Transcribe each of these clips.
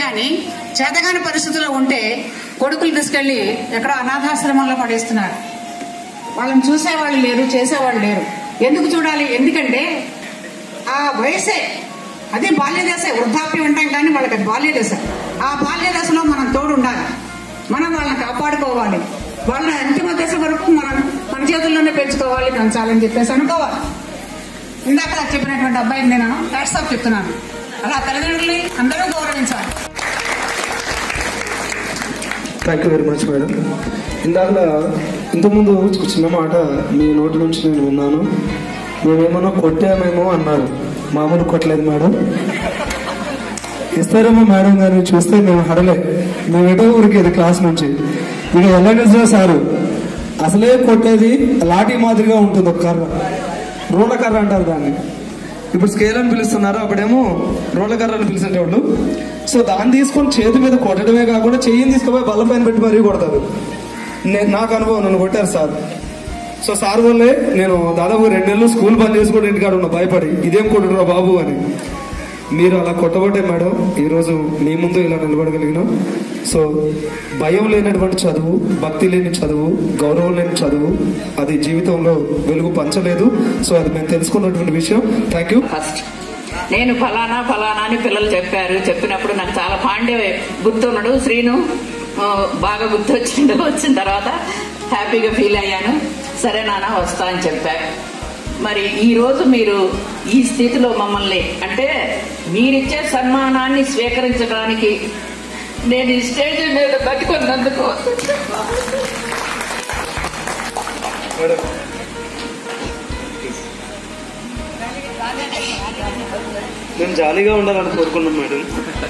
కానీ చేతగాని పరిస్థితిలో ఉంటే కొడుకులు తీసుకెళ్లి ఎక్కడో అనాథాశ్రమంలో పడేస్తున్నారు వాళ్ళని చూసేవాళ్ళు లేరు చేసేవాళ్ళు లేరు ఎందుకు చూడాలి ఎందుకంటే ఆ వయసే అదే బాల్య దశ వృద్ధాప్యం ఉంటాం కానీ వాళ్ళకి అది బాల్య దశ ఆ బాల్య దశలో మనం తోడు ఉండాలి మనం వాళ్ళని కాపాడుకోవాలి వాళ్ళని అంతిమ దశ వరకు మనం మన చేతుల్లోనే పెంచుకోవాలి పెంచాలని చెప్పేసి అనుకోవాలి ఇందాక చెప్పినటువంటి అబ్బాయిని నేను వాట్సాప్ చెప్తున్నాను అలా తల్లిదండ్రుల్ని అందరూ గౌరవించాలి thank you very much madam ఇందాక ఇంతకుముందు ఒక చిన్న మాట మీ నోటి నుంచి నేను విన్నాను మేమేమన్నా కొట్టామేమో అన్నారు మామూలు కొట్టలేదు మేడం ఇస్తారేమో మేడం గారిని చూస్తే మేము హడలే మేము ఎటో ఊరికేది క్లాస్ నుంచి ఇక ఎల్ఎన్ఎస్లో సారు అసలే కొట్టేది లాఠీ మాదిరిగా ఉంటుంది ఒక కర్ర రోళ్ళ కర్ర అంటారు దాన్ని ఇప్పుడు స్కేల్ అని పిలుస్తున్నారు అప్పుడేమో రోళ్ళ కర్ర అని పిలిచేటోళ్ళు సో దాన్ని తీసుకొని చేతి మీద కొట్టడమే కాకుండా చెయ్యిని తీసుకుపోయి బల్ల పైన పెట్టి మరీ కొడతారు నేను నాకు అనుభవం నన్ను కొట్టారు సార్ సో సార్ వల్లే నేను దాదాపు రెండు నెలలు స్కూల్ బంద్ చేసి కూడా ఇంటికాడ ఉన్నా భయపడి ఇదేం కొట్టురా బాబు అని మీరు అలా కొట్టబట్టే మేడం ఈరోజు మీ ముందు ఇలా నిలబడగలిగినాం సో భయం లేనటువంటి చదువు భక్తి లేని చదువు గౌరవం లేని చదువు అది జీవితంలో వెలుగు పంచలేదు సో అది మేము తెలుసుకున్నటువంటి విషయం థ్యాంక్ యూ ఫస్ట్ నేను ఫలానా ఫలానా అని పిల్లలు చెప్పారు చెప్పినప్పుడు నాకు చాలా పాండే గుర్తున్నాడు శ్రీను ఆ, బాగా గుర్తొచ్చిండు వచ్చిన తర్వాత హ్యాపీగా ఫీల్ అయ్యాను సరే నాన్న వస్తా అని చెప్పారు మరి ఈ రోజు మీరు ఈ స్థితిలో మమ్మల్ని అంటే మీరిచ్చే సన్మానాన్ని స్వీకరించడానికి నేను ఈ స్టేజ్ మీద బతికున్నందుకు మేము జాలీగా ఉండాలని కోరుకున్నాం మేడం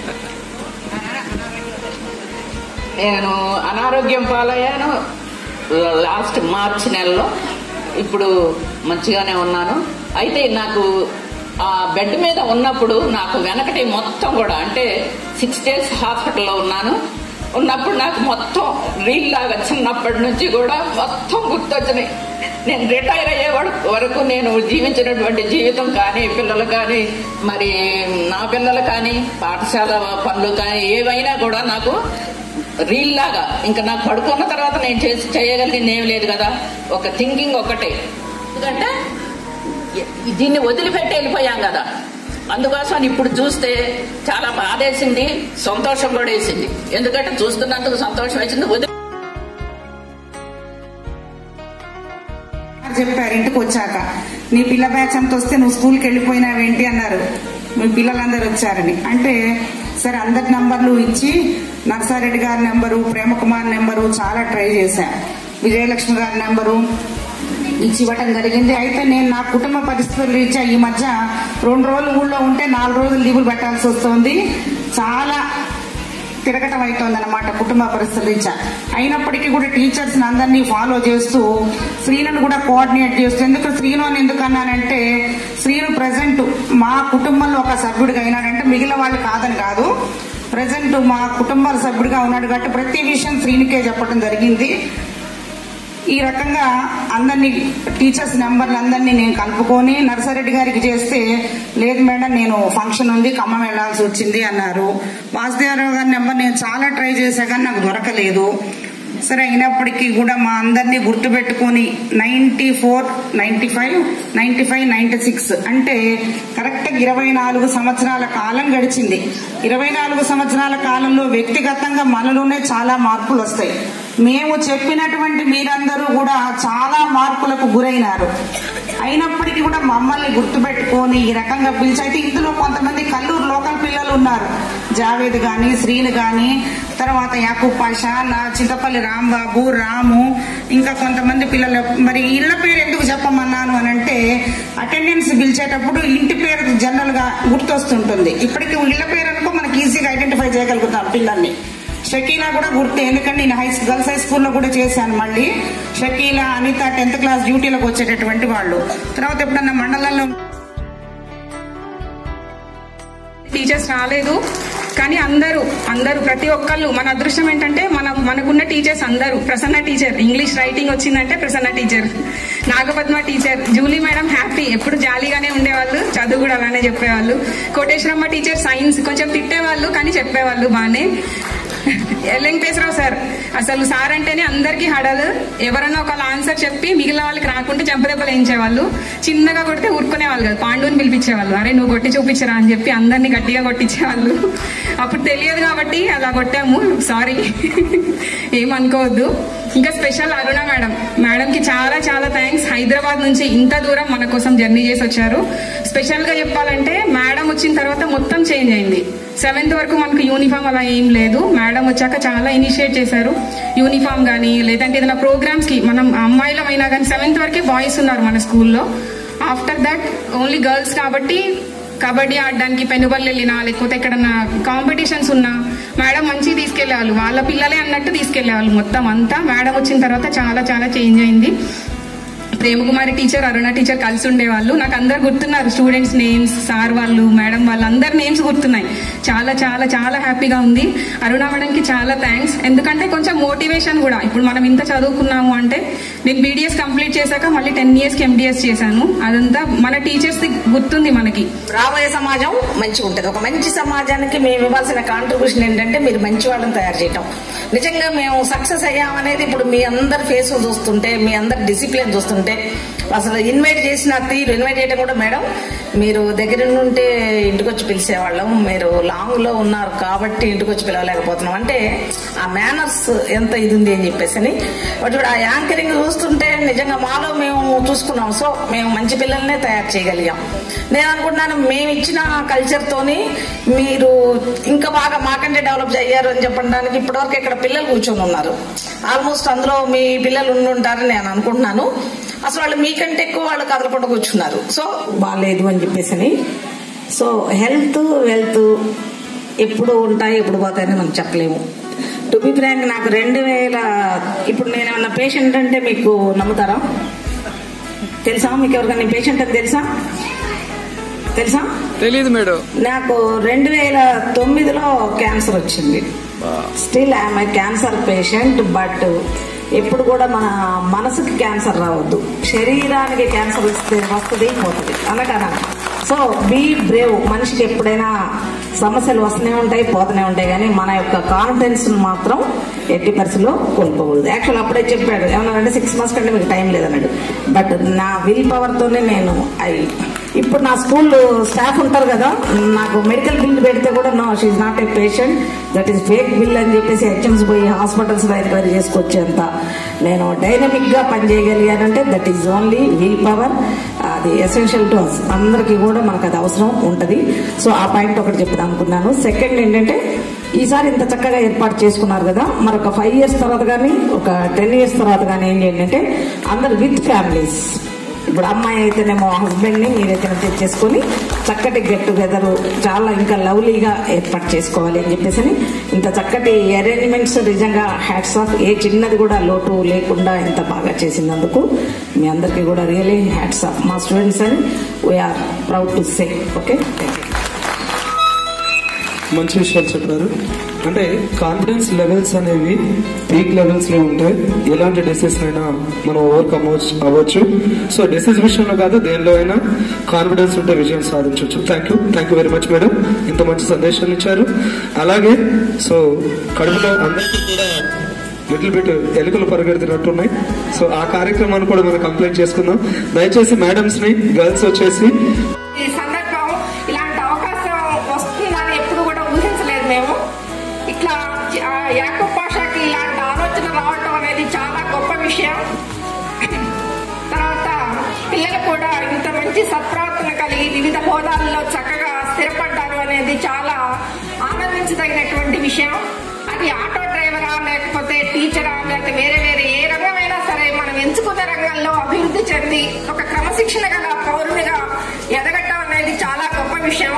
నేను అనారోగ్యం పాలయ్యాను లాస్ట్ మార్చ్ నెలలో ఇప్పుడు మంచిగానే ఉన్నాను అయితే నాకు ఆ బెడ్ మీద ఉన్నప్పుడు నాకు వెనకటి మొత్తం కూడా అంటే సిక్స్ డేస్ హాస్పిటల్లో ఉన్నాను ఉన్నప్పుడు నాకు మొత్తం రీల్ లాగా చిన్నప్పటి నుంచి కూడా మొత్తం గుర్తొచ్చినాయి నేను రిటైర్ అయ్యే వరకు- వరకు నేను జీవించినటువంటి జీవితం కానీ పిల్లలు కానీ మరి నా పిల్లలు కానీ పాఠశాల పనులు కానీ ఏవైనా కూడా నాకు రీల్ లాగా ఇంకా నాకు పడుకున్న తర్వాత నేను చేసి చేయగలిగింది ఏం లేదు కదా ఒక థింకింగ్ ఒకటే ఎందుకంటే ఇ- దీన్ని వదిలిపెట్టి వెళ్ళిపోయాం కదా అందుకోసం ఇప్పుడు చూస్తే చాలా బాధేసింది సంతోషం కూడా వేసింది ఎందుకంటే చూస్తున్నందుకు సంతోషం వేసింది వదిలి సార్ చెప్పారు ఇంటికి వచ్చాక నీ పిల్ల బ్యాచ్ అంత వస్తే నువ్వు స్కూల్కి వెళ్ళిపోయినావేంటి అన్నారు మీ పిల్లలందరూ వచ్చారని అంటే సరే అందరి నంబర్లు ఇచ్చి నర్సారెడ్డి గారి నెంబరు ప్రేమకుమార్ నెంబరు చాలా ట్రై చేశా విజయలక్ష్మి గారి నెంబరు ఇచ్చి ఇవ్వటం జరిగింది అయితే నేను నా కుటుంబ పరిస్థితులు రీత్యా ఈ మధ్య రెండు రోజులు ఊళ్ళో ఉంటే నాలుగు రోజులు లీవులు పెట్టాల్సి వస్తుంది చాలా తిరగటం అవుతుంది అనమాట కుటుంబ పరిస్థితులు రీత్యా అయినప్పటికీ కూడా టీచర్స్ అందరినీ ఫాలో చేస్తూ శ్రీను కూడా కోఆర్డినేట్ చేస్తూ ఎందుకు శ్రీను అని ఎందుకు అన్నానంటే శ్రీను ప్రజెంట్ మా కుటుంబంలో ఒక సభ్యుడిగా అయినాడంటే మిగిలిన వాళ్ళు కాదని కాదు ప్రజెంట్ మా కుటుంబాల సభ్యుడిగా ఉన్నాడు కాబట్టి ప్రతి విషయం శ్రీనికే చెప్పడం జరిగింది ఈ రకంగా అందరినీ టీచర్స్ నెంబర్లు అందరినీ నేను కలుపుకొని నర్సారెడ్డి గారికి చేస్తే లేదు మేడం నేను ఫంక్షన్ ఉంది ఖమ్మం వెళ్లాల్సి వచ్చింది అన్నారు వాసుదేవరావు గారి నెంబర్ నేను చాలా ట్రై చేశా కానీ నాకు దొరకలేదు సరే అయినప్పటికీ కూడా మా అందరినీ గుర్తుపెట్టుకొని ninety four ninety five ninety five ninety six అంటే కరెక్ట్ ఇరవై నాలుగు సంవత్సరాల కాలం గడిచింది ఇరవై నాలుగు సంవత్సరాల కాలంలో వ్యక్తిగతంగా మనలోనే చాలా మార్పులు వస్తాయి మేము చెప్పినటువంటి మీరందరూ కూడా చాలా మార్పులకు గురైనారు అయినప్పటికీ కూడా మమ్మల్ని గుర్తుపెట్టుకొని ఈ రకంగా పిలిచి అయితే ఇందులో కొంతమంది కల్లూరు లోకల్ పిల్లలు ఉన్నారు జావేద్ గాని శ్రీను గాని తర్వాత యాకూబ్ పాషా నా చింతపల్లి రాంబాబు రాము ఇంకా కొంతమంది పిల్లలు మరి ఇళ్ల పేరు ఎందుకు చెప్పమన్నాను అని అంటే అటెండెన్స్ పిలిచేటప్పుడు ఇంటి పేరు జనరల్ గా గుర్తొస్తుంటుంది ఇప్పటికి ఇళ్ల పేరు అనుకో మనకి ఈజీగా ఐడెంటిఫై చేయగలుగుతాం పిల్లల్ని షకీలా కూడా గుర్తే ఎందుకంటే నేను హై గర్ల్స్ హై స్కూల్లో కూడా చేశాను మళ్ళీ షకీలా అనిత టెన్త్ క్లాస్ డ్యూటీలకు వచ్చేటటువంటి వాళ్ళు తర్వాత ఎప్పుడన్నా మండలంలో టీచర్స్ రాలేదు కానీ అందరూ అందరూ ప్రతి ఒక్కళ్ళు మన అదృష్టం ఏంటంటే మన మనకున్న టీచర్స్ అందరూ ప్రసన్న టీచర్ ఇంగ్లీష్ రైటింగ్ వచ్చిందంటే Prasanna teacher Nagapadma teacher Julie madam happy ఎప్పుడు జాలీగానే ఉండేవాళ్ళు చదువు కూడా అలానే చెప్పేవాళ్ళు కోటేశ్వరమ్మ టీచర్ సైన్స్ కొంచెం తిట్టేవాళ్ళు కానీ చెప్పేవాళ్ళు బాగానే వెంకటేశ్వరరావు సార్ అసలు సార్ అంటేనే అందరికీ హడలు ఎవరన్నా ఒక ఆన్సర్ చెప్పి మిగిలిన వాళ్ళకి రాకుంటే చెంపదెబ్బలు వేయించేవాళ్ళు చిన్నగా కొడితే ఊరుకునేవాళ్ళు కాదు పాండుని పిలిపించేవాళ్ళు అరే నువ్వు కొట్టి చూపించరా అని చెప్పి అందరినీ గట్టిగా కొట్టించేవాళ్ళు అప్పుడు తెలియదు కాబట్టి అలా కొట్టాము సారీ ఏమనుకోవద్దు ఇంకా స్పెషల్ అరుణ మేడం మేడం కి చాలా చాలా థ్యాంక్స్ హైదరాబాద్ నుంచి ఇంత దూరం మన కోసం జర్నీ చేసి వచ్చారు స్పెషల్ గా చెప్పాలంటే మేడం వచ్చిన తర్వాత మొత్తం చేంజ్ అయింది సెవెంత్ వరకు మనకు యూనిఫామ్ అలా ఏం లేదు మేడం వచ్చాక చాలా ఇనిషియేట్ చేశారు యూనిఫామ్ కానీ లేదంటే ఏదైనా ప్రోగ్రామ్స్ కి మనం అమ్మాయిలమైనా కానీ సెవెంత్ వరకే బాయ్స్ ఉన్నారు మన స్కూల్లో ఆఫ్టర్ దట్ ఓన్లీ గర్ల్స్ కాబట్టి కబడ్డీ ఆడడానికి పెనుబల్లి వెళ్ళినా లేకపోతే ఎక్కడన్నా కాంపిటీషన్స్ ఉన్నా మేడం మంచిగా తీసుకెళ్లేవాళ్ళు వాళ్ళ పిల్లలే అన్నట్టు తీసుకెళ్లేవాళ్ళు మొత్తం అంతా మేడం వచ్చిన తర్వాత చాలా చాలా చేంజ్ అయింది ప్రేమకుమారి టీచర్ అరుణ టీచర్ కలిసి ఉండేవాళ్ళు నాకు అందరు గుర్తున్నారు స్టూడెంట్స్ నేమ్స్ సార్ వాళ్ళు మేడం వాళ్ళు అందరి నేమ్స్ గుర్తున్నాయి చాలా చాలా చాలా హ్యాపీగా ఉంది అరుణ మేడంకి చాలా థ్యాంక్స్ ఎందుకంటే కొంచెం మోటివేషన్ కూడా ఇప్పుడు మనం ఇంత చదువుకున్నాము అంటే నేను బీడీఎస్ కంప్లీట్ చేశాక మళ్ళీ టెన్ ఇయర్స్కి ఎండిఎస్ చేశాను అదంతా మన టీచర్స్ గుర్తుంది మనకి రాబోయే సమాజం మంచిగా ఉంటుంది ఒక మంచి సమాజానికి మేము ఇవ్వాల్సిన కాంట్రిబ్యూషన్ ఏంటంటే మీరు మంచి వాళ్ళని తయారు చేయటం నిజంగా మేము సక్సెస్ అయ్యామనేది ఇప్పుడు మీ అందరి ఫేస్ చూస్తుంటే మీ అందరి డిసిప్లిన్ చూస్తుంటే అసలు ఇన్వైట్ చేసిన తీరు ఇన్వైట్ చేయడం కూడా మేడం మీరు దగ్గర నుంటే ఇంటికి వచ్చి పిలిచేవాళ్ళం మీరు లాంగ్ లో ఉన్నారు కాబట్టి ఇంటికి వచ్చి పిలవలేకపోతున్నాం అంటే ఆ మేనర్స్ ఎంత ఇది ఉంది అని చెప్పేసి అని బట్ ఇప్పుడు ఆ యాంకరింగ్ చూస్తుంటే నిజంగా మాలో మేము చూసుకున్నాం సో మేము మంచి పిల్లల్నే తయారు చేయగలిగాం నేను అనుకుంటున్నాను మేము ఇచ్చిన కల్చర్ తోని మీరు ఇంకా బాగా మాకంటే డెవలప్ అయ్యారు అని చెప్పడానికి ఇప్పటివరకు ఇక్కడ పిల్లలు కూర్చొని ఉన్నారు ఆల్మోస్ట్ అందులో మీ పిల్లలు ఉండి ఉంటారని నేను అనుకుంటున్నాను అసలు వాళ్ళు మీకంటే ఎక్కువ వాళ్ళు కదలకుండా కూర్చున్నారు సో బాగాలేదు అని చెప్పేసి అని సో హెల్త్ వెల్త్ ఎప్పుడు ఉంటాయి ఎప్పుడు పోతాయని మనం చెప్పలేము టు బి ఫ్రాంక్ నాకు రెండు వేల ఇప్పుడు నేను ఏమన్నా పేషెంట్ అంటే మీకు నమ్ముతారా తెలుసా మీకు ఎవరికైనా పేషెంట్ అని తెలుసా తెలుసా తెలియదు మేడం నాకు రెండు వేల తొమ్మిదిలో క్యాన్సర్ వచ్చింది still I'm I cancer patient but ఎప్పుడు కూడా మన మనసుకి క్యాన్సర్ రావద్దు శరీరానికి క్యాన్సర్ వస్తే వస్తుంది పోతుంది అనగా సో బీ బ్రేవ్ మనిషికి ఎప్పుడైనా సమస్యలు వస్తూనే ఉంటాయి పోతూనే ఉంటాయి కానీ మన యొక్క కాన్ఫిడెన్స్ మాత్రం ఎట్టి పరిస్థితిలో కోల్పోకూడదు యాక్చువల్ అప్పుడే చెప్పాడు ఏమన్నారంటే సిక్స్ మంత్స్ కంటే మీకు టైం లేదన్నాడు బట్ నా విల్ పవర్తోనే నేను ఐ ఇప్పుడు నా స్కూల్ స్టాఫ్ ఉంటారు కదా నాకు మెడికల్ బిల్ పెడితే కూడా no she's not a patient that is fake bill అని చెప్పేసి హెచ్ఎంస్ పోయి హాస్పిటల్స్ లో ఎంక్వైరీ చేసుకొచ్చేంత నేను డైనమిక్ గా పనిచేయగలిగానంటే that is only will power అది ఎసెన్షియల్ టు అస్ అందరికీ కూడా మనకు అది అవసరం ఉంటది సో ఆ పాయింట్ ఒకటి చెప్తాను అనుకున్నాను సెకండ్ ఏంటంటే ఈసారి ఇంత చక్కగా ఏర్పాటు చేసుకున్నారు కదా మరొక ఫైవ్ ఇయర్స్ తర్వాత కానీ ఒక టెన్ ఇయర్స్ తర్వాత కానీ ఏం చేయండి అంటే అందరు విత్ ఫ్యామిలీస్ ఇప్పుడు అమ్మాయి అయితేనేమో హస్బెండ్ ని మీరైతే తెచ్చేసుకొని చక్కటి గెట్ టుగెదర్ చాలా ఇంకా లవ్లీగా ఏర్పాటు చేసుకోవాలి అని చెప్పేసి అని ఇంత చక్కటి అరేంజ్మెంట్స్ నిజంగా హ్యాట్స్ ఆఫ్ ఏ చిన్నది కూడా లోటు లేకుండా ఇంత బాగా చేసినందుకు మీ అందరికీ కూడా రియలీ హ్యాట్స్ ఆఫ్ మా స్టూడెంట్స్ అని we are proud to say okay thank you మంచి విషయాలు చెప్పారు అంటే కాన్ఫిడెన్స్ లెవెల్స్ అనేవి పీక్ లెవెల్స్ లో ఉంటే ఎలాంటి డిసీజ్ అయినా మనం ఓవర్కమ్ అవ్వచ్చు సో డిసీజ్ విషయంలో కాదు దేనిలో అయినా కాన్ఫిడెన్స్ ఉంటే విజయం సాధించవచ్చు thank you thank you very much madam ఇంత మంచి సందేశాలు ఇచ్చారు అలాగే సో కడుపులో అందరికీ కూడా లిటిల్ బిట్ ఎలుకలు పరిగెడుతున్నట్టున్నాయి సో ఆ కార్యక్రమాన్ని కూడా మనం కంప్లైంట్ చేసుకుందాం దయచేసి మేడమ్స్ ని గర్ల్స్ వచ్చేసి ఈ సందర్భం ఇలాంటి అవకాశం వస్తుందని ఎప్పుడు కూడా ఊహించలేదు మేము ఇట్లా ఆ యాకబ్ పాషాకి ఇలాంటి ఆలోచన రావటం అనేది చాలా గొప్ప విషయం తర్వాత పిల్లలు కూడా ఇంత మంచి సత్ప్రవర్తన కలిగి వివిధ హోదాల్లో చక్కగా స్థిరపడ్డారు అనేది చాలా ఆనందించదగినటువంటి విషయం అది ఆటో డ్రైవరా లేకపోతే టీచరా లేకపోతే వేరే వేరే ఏ రంగమైనా సరే మనం ఎంచుకున్న రంగంలో అభివృద్ధి చెంది ఒక క్రమశిక్షణ గల పౌరునిగా ఎదగటం అనేది చాలా గొప్ప విషయం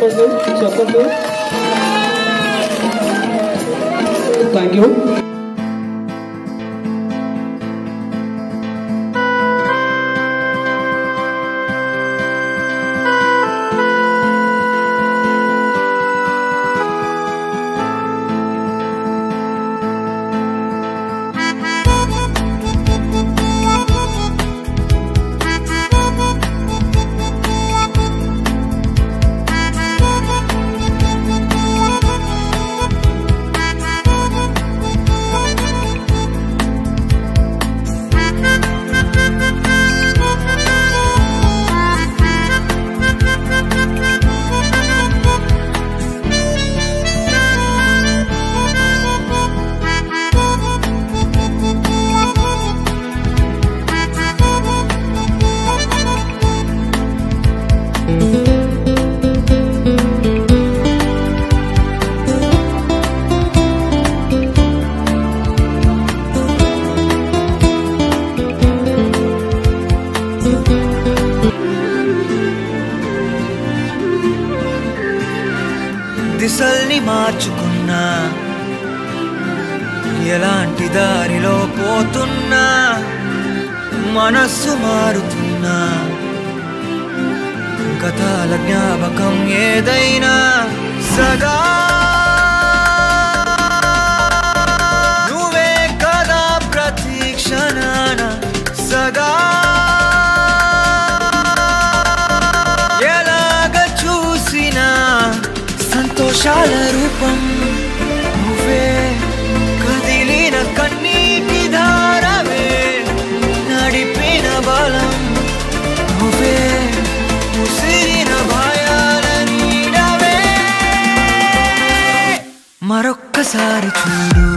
చెప్పండి చెప్పండి థ్యాంక్ యూ దిశల్ని మార్చుకున్నా ఎలాంటి దారిలో పోతున్నా మనస్సు మారుతున్నా గతాల జ్ఞాపకం ఏదైనా సదా నువ్వే కదా ప్రతి క్షణాన సదా ఎలాగ చూసినా సంతోషాల రూపం నువ్వే కదిలిన కన్నీటి ధారవే నడిపిన బలం నువ్వే ముసిరిన భయాల నీడవే మరొక్కసారి చూడు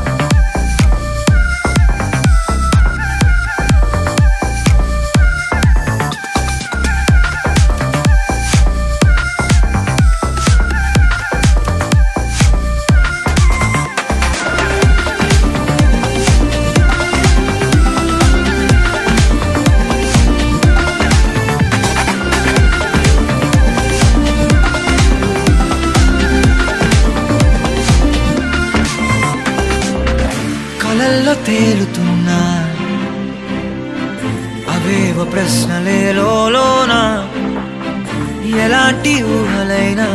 కలల్లో తేలుతున్నా అవేవ ప్రశ్నలే లోన ఎలాంటి ఊహలైనా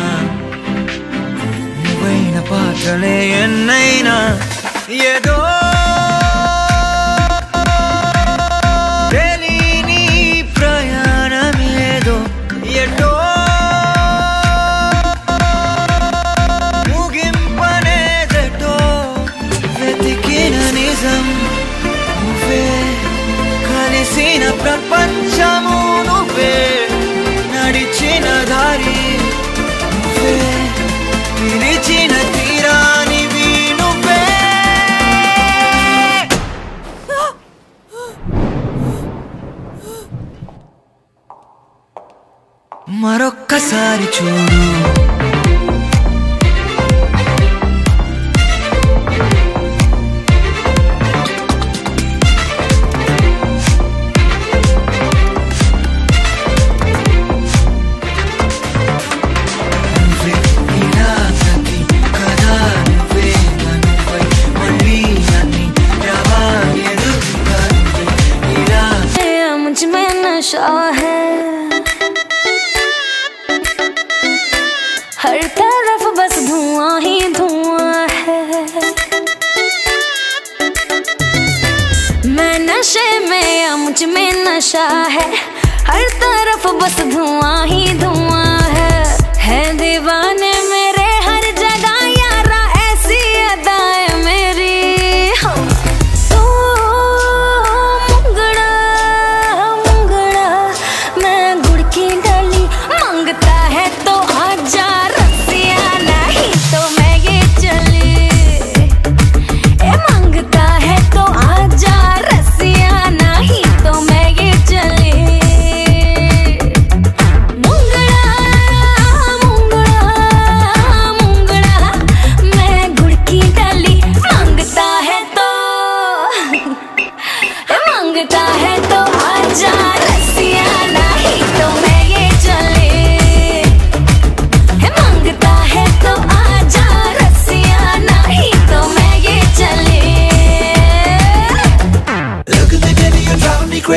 నువ్వైన పాత్రలే ఎన్నైనా ఏదో తెలియని ప్రయాణమేదో ఎటో ముగింపనేదటో వెతికిన నిజం నువ్వే కలిసిన ప్రపంచము నువ్వే నడిచిన దారి నువ్వే పిలిచిన తీరానివి నువ్వే మరొక్కసారి చూడు నువ్వే ఇలా ప్రతి కదా నువ్వే నన్నుపై మళ్ళీ నన్ను రవా ఎదురుగా నువ్వే ఇలా मुझ में नशा है हर तरफ बस धुआं ही धुआं है मैं नशे में या मुझ में नशा है हर तरफ बस धुआं ही धुआं है है दीवाने मेरे हर जगह यारा ऐसी अदाएं मेरी हाँ। तो मुंगड़ा मुंगड़ा मैं गुड़ की डाली मांगता है तो आजा रसिया नहीं तो मैं ये चली ए मांगता है तो आजा रसिया नहीं तो मैं ये चली Mungda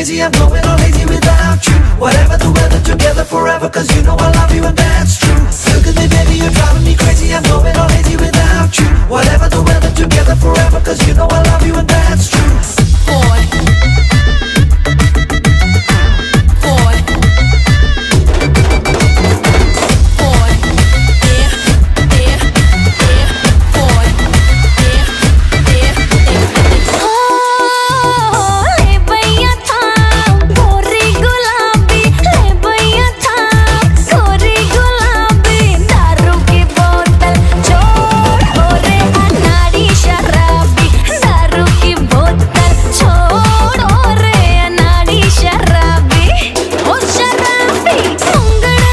crazy, I'm going all lazy without you. Whatever the weather, together forever, cause you know I love you and that's true. Look at me, baby, you're driving me crazy, I'm going all lazy without you. Whatever the weather, together forever, cause you know I love you and that's true. Boy. Boy. Boy. Yeah, yeah, yeah. Boy. Yeah, yeah, yeah. Oh, ले भैया था गोरी गुलाबी ले भैया था गोरी गुलाबी दारू की बोतल छोड़ ओ रे अनाड़ी शराबी दारू की बोतल छोड़ ओ रे अनाड़ी शराबी ओ शराबी मुंगड़ा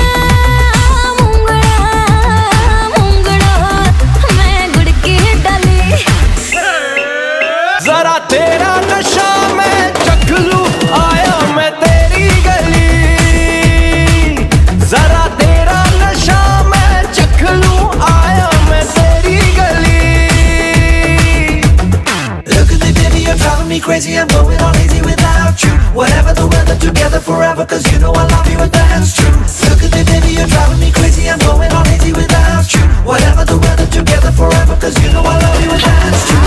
मुंगड़ा मुंगड़ा मैं गुड़ की डली जरा तेरा नशा मैं चख लूं आया मैं तेरी गली जरा तेरा नशा मैं चख लूं आया मैं तेरी गली Look at me baby you're driving me crazy I'm going all lazy without you Whatever the weather together forever cause you know I love you and that's true Look at me baby you're driving me crazy I'm going all lazy without you Whatever the weather together forever cause you know I love you and that's true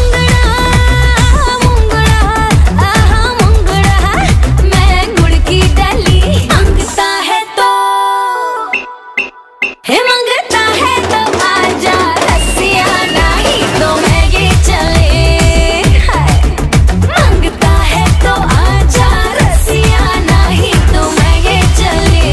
Mungda आहा मुंगड़ा मैं गुड़ की डाली मांगता है तो हे मांगता है तो आजा रसिया नहीं तो मैं ये चले हाय मांगता है तो आजा रसिया नहीं तो मैं ये चले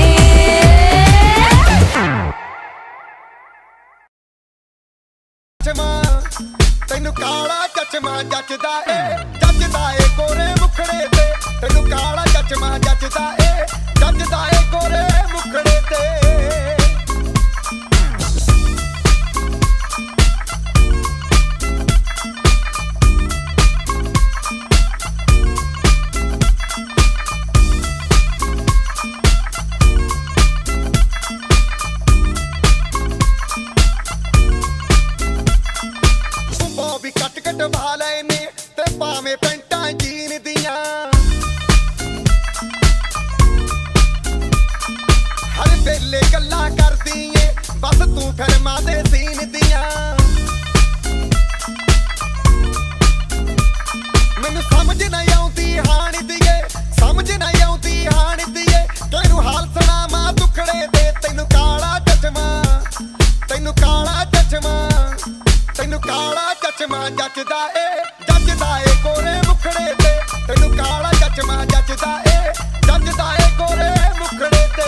ਚਮਾ ਤੈਨੂੰ ਕਾਲਾ ਚਚਮਾ ਜੱਚਦਾ ਏ ਜੱਚਦਾ ਏ ਗੋਰੇ ਮੁਖੜੇ ਤੇ ਤੈਨੂੰ ਕਾਲਾ ਚਚਮਾ ਜੱਚਦਾ ਏ ਜੱਚਦਾ ਏ ਗੋਰੇ ਮੁਖੜੇ ਤੇ ਉਹ ਵੀ ਕੱਟ ਕੱਟ ਵਾਲੇ ਨੇ ਤੇ ਭਾਵੇਂ ਪੈਂਟਾਂ ਜੀਨ ਦੀਆਂ ਹਰ ਵੇਲੇ ਗੱਲਾਂ ਕਰਦੀ ਏ ਬਸ ਤੂੰ ਫਿਲਮਾਂ ਦੇ ਸੀਨ ਦੀਆਂ ਮੈਨੂੰ ਸਮਝ ਨਾ ਆਉਂਦੀ ਹਾਣ ਦੀਏ ਸਮਝ ਨਾ ਆਉਂਦੀ ਹਾਣ ਦੀਏ ਤੈਨੂੰ ਹਾਲ ਸੁਣਾਵਾਂ ਦੁਖੜੇ ਦੇ ਤੈਨੂੰ ਕਾਲਾ ਚਸ਼ਮਾ ਤੈਨੂੰ ਕਾਲਾ ਚਸ਼ਮਾ ਤੈਨੂੰ ਕਾਲਾ ਚਸ਼ਮਾ ਜੱਚਦਾ ਏ ਜੱਚਦਾ ਏ ਗੋਰੇ ਮੁਖੜੇ ਤੇ ਤੈਨੂੰ ਕਾਲਾ ਚਸ਼ਮਾ ਜੱਚਦਾ ਏ ਜੱਚਦਾ ਏ ਗੋਰੇ ਮੁਖੜੇ ਤੇ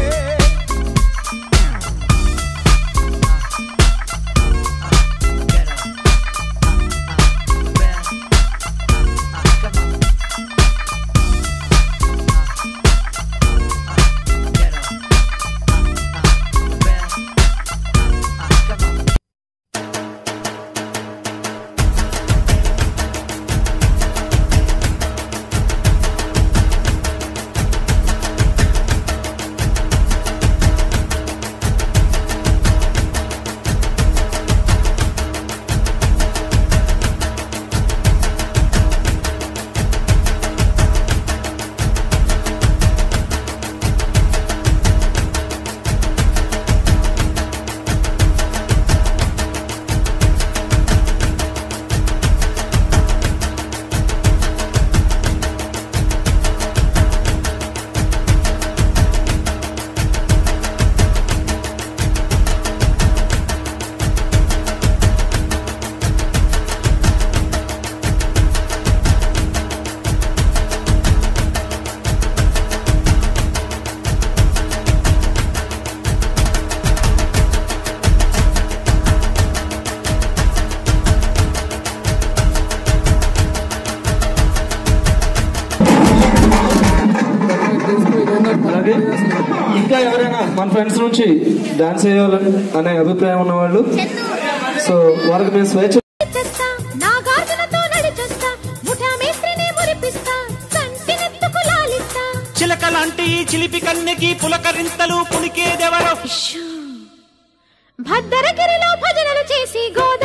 అలాగే ఇంకా ఎవరైనా మన ఫ్రెండ్స్ నుంచి డాన్స్ చేయాలని అనే అభిప్రాయం ఉన్నవాళ్ళు సో వాళ్ళకి మేము స్వేచ్ఛ చేస్తా నాగార్జునతో నడిచేస్తా ముఠా మేస్త్రిని మురిపిస్తా కంటినెత్తుకు లాలిస్తా చిలకలాంటి ఈ చిలిపి కన్నెకి పులకరింతలు పుణికేదెవరో భద్రగిరిలో భజనలు చేసి గోదావరి